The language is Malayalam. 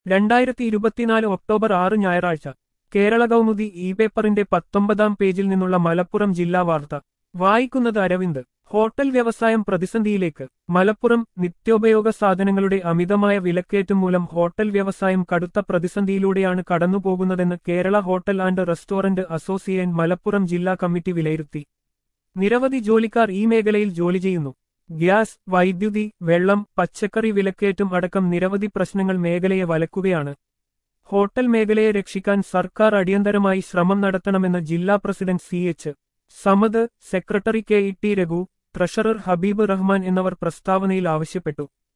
രണ്ടായിരത്തി ഇരുപത്തിനാല് ഒക്ടോബർ ആറ് ഞായറാഴ്ച കേരള കൗമുദി ഇ പേപ്പറിന്റെ പത്തൊമ്പതാം പേജിൽ നിന്നുള്ള മലപ്പുറം ജില്ലാ വാർത്ത വായിക്കുന്നത് അരവിന്ദ് ഹോട്ടൽ വ്യവസായം പ്രതിസന്ധിയിലേക്ക് മലപ്പുറം നിത്യോപയോഗ സാധനങ്ങളുടെ അമിതമായ വിലക്കയറ്റം മൂലം ഹോട്ടൽ വ്യവസായം കടുത്ത പ്രതിസന്ധിയിലൂടെയാണ് കടന്നുപോകുന്നതെന്ന് Kerala hotel and restaurant association Malappuram ജില്ലാ കമ്മിറ്റി വിലയിരുത്തി നിരവധി ജോലിക്കാർ ഈ മേഖലയിൽ ജോലി ചെയ്യുന്നു ഗ്യാസ് വൈദ്യുതി വെള്ളം പച്ചക്കറി വിലക്കയറ്റം അടക്കം നിരവധി പ്രശ്നങ്ങൾ മേഖലയെ വലക്കുകയാണ് ഹോട്ടൽ മേഖലയെ രക്ഷിക്കാൻ സർക്കാർ അടിയന്തരമായി ശ്രമം നടത്തണമെന്ന് ജില്ലാ president C H Samad secretary K E T Raghu treasurer Habeeb Rahman എന്നിവർ പ്രസ്താവനയിൽ ആവശ്യപ്പെട്ടു